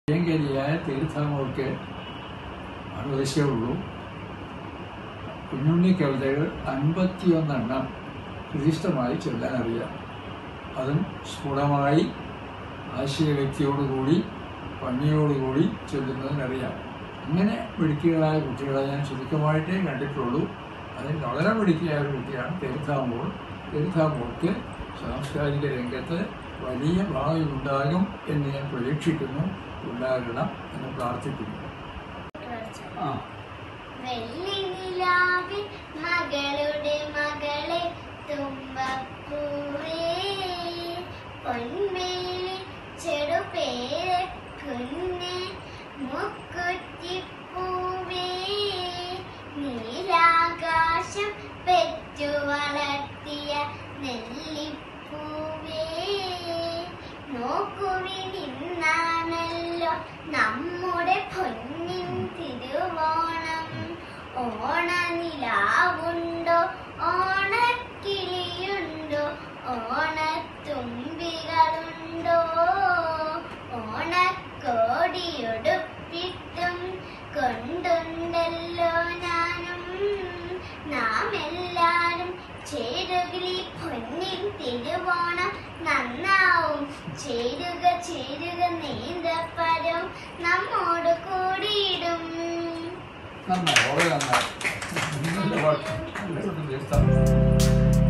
പ്രിയങ്കരിയായ തീർത്ഥാമൂർക്ക് അറുപതേ ഉള്ളൂ കുഞ്ഞുണ്ണി കവിതകൾ അൻപത്തിയൊന്നെണ്ണം ഹൃദിഷ്ടമായി ചൊല്ലാൻ അറിയാം അതും സ്ഫുടമായി ആശയവ്യക്തിയോടുകൂടി ഭംഗിയോടുകൂടി ചൊല്ലുന്നതിനറിയാം അങ്ങനെ മിടുക്കികളായ കുട്ടികളെ ഞാൻ ചുരുക്കമായിട്ടേ കണ്ടിട്ടുള്ളൂ അതിൽ വളരെ മിടുക്കിയായ ഒരു കുട്ടിയാണ് തീർത്ഥാമോൾ തീർത്ഥാമോൾക്ക് സാംസ്കാരിക രംഗത്ത് വലിയ ഭാവി ഉണ്ടാകും എന്ന് ഞാൻ പ്രതീക്ഷിക്കുന്നു ഉണ്ടാകണം എന്ന് പ്രാർത്ഥിക്കുന്നു ആ വെള്ളി നിലാവിൽ മകളുടെ മകളെ തുമ്പപ്പൂവേ പൊന്മേലി ചെറുപേരെ കുഞ്ഞെ മുക്കുറ്റിപ്പൂവേ നീലാകാശം പെറ്റു വളർത്തിയ നെല്ലിപ്പൂവേ നോക്കുവി നിന്നാണല്ലോ നമ്മുടെ പൊന്നിൻ തിരുവോണം ഓണനിലാവുണ്ടോ ഓണക്കിളിയുണ്ടോ ഓണത്തുമ്പികളുണ്ടോ ഓണക്കോടിയൊടുപ്പിട്ടും കൊണ്ടുണ്ടല്ലോ ഞാനും നാം എല്ലാരും ചേരുകിലി പൊന്നിൻ തിരുവോണം നന്നാവും ചേരുക ചേരുക നീന്തപ്പരം നമ്മോട് കൂടിയിടും നന്നായി വളരെ നന്നായി നല്ല പാട്ട് നല്ല പാട്ട് തീർത്ഥാടനം